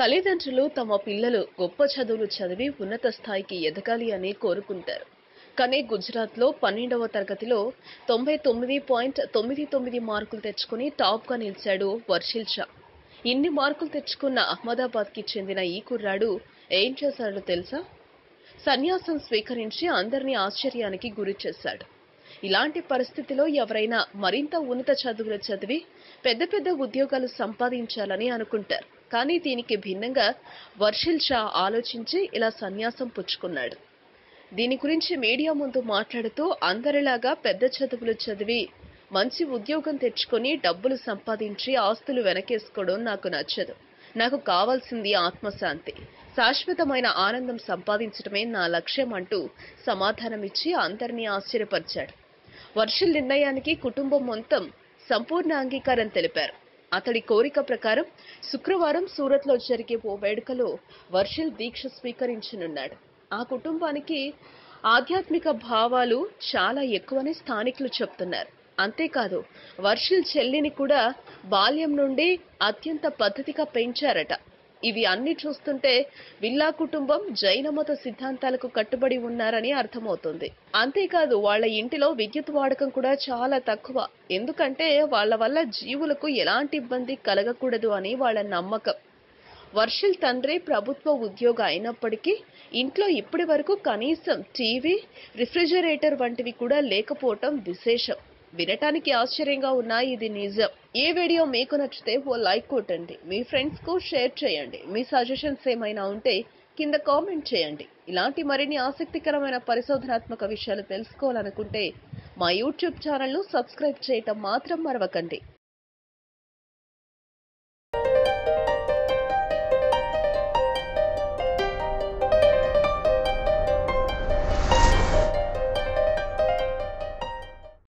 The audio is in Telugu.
తల్లిదండ్రులు తమ పిల్లలు గొప్ప చదువులు చదివి ఉన్నత స్థాయికి ఎదగాలి అని కోరుకుంటారు కానీ గుజరాత్లో పన్నెండవ తరగతిలో తొంభై తొమ్మిది పాయింట్ తొమ్మిది తొమ్మిది మార్కులు తెచ్చుకుని టాప్గా నిలిచాడు వర్షిల్ షా ఇన్ని మార్కులు తెచ్చుకున్న అహ్మదాబాద్కి చెందిన ఈ కుర్రాడు ఏం చేశాడో తెలుసా సన్యాసం స్వీకరించి అందరినీ ఆశ్చర్యానికి గురి చేశాడు ఇలాంటి పరిస్థితిలో ఎవరైనా మరింత ఉన్నత చదువులు చదివి పెద్ద పెద్ద ఉద్యోగాలు సంపాదించాలని అనుకుంటారు కానీ దీనికి భిన్నంగా వర్షిల్ షా ఆలోచించి ఇలా సన్యాసం పుచ్చుకున్నాడు దీని గురించి మీడియా ముందు మాట్లాడుతూ అందరిలాగా పెద్ద చదువులు చదివి మంచి ఉద్యోగం తెచ్చుకొని డబ్బులు సంపాదించి ఆస్తులు వెనకేసుకోవడం నాకు నచ్చదు నాకు కావాల్సింది ఆత్మశాంతి శాశ్వతమైన ఆనందం సంపాదించడమే నా లక్ష్యం అంటూ సమాధానమిచ్చి అందరినీ ఆశ్చర్యపరిచాడు వర్షిల్ నిర్ణయానికి కుటుంబం మొత్తం సంపూర్ణ అంగీకారం తెలిపారు అతడి కోరిక ప్రకారం శుక్రవారం సూరత్లో జరిగే ఓ వేడుకలో వర్షిల్ దీక్ష స్వీకరించనున్నాడు ఆ కుటుంబానికి ఆధ్యాత్మిక భావాలు చాలా ఎక్కువని స్థానికులు చెప్తున్నారు అంతేకాదు వర్షిల్ చెల్లిని కూడా బాల్యం నుండి అత్యంత పద్ధతిగా పెంచారట ఇవి అన్ని చూస్తుంటే విల్లా కుటుంబం జైన మత సిద్ధాంతాలకు కట్టుబడి ఉన్నారని అర్థమవుతుంది అంతేకాదు వాళ్ళ ఇంటిలో విద్యుత్ వాడకం కూడా చాలా తక్కువ ఎందుకంటే వాళ్ళ వల్ల జీవులకు ఎలాంటి ఇబ్బంది కలగకూడదు అని వాళ్ళ నమ్మకం వర్షిల్ తండ్రి ప్రభుత్వ ఉద్యోగ అయినప్పటికీ ఇంట్లో ఇప్పటి వరకు కనీసం టీవీ రిఫ్రిజిరేటర్ వంటివి కూడా లేకపోవటం విశేషం వినటానికి ఆశ్చర్యంగా ఉన్నా ఇది నిజం ఈ వీడియో మీకు నచ్చితే ఓ లైక్ కొట్టండి మీ ఫ్రెండ్స్ కు షేర్ చేయండి మీ సజెషన్స్ ఏమైనా ఉంటే కింద కామెంట్ చేయండి ఇలాంటి మరిన్ని ఆసక్తికరమైన పరిశోధనాత్మక విషయాలు తెలుసుకోవాలనుకుంటే మా యూట్యూబ్ ఛానల్ను సబ్స్క్రైబ్ చేయటం మాత్రం మరవకండి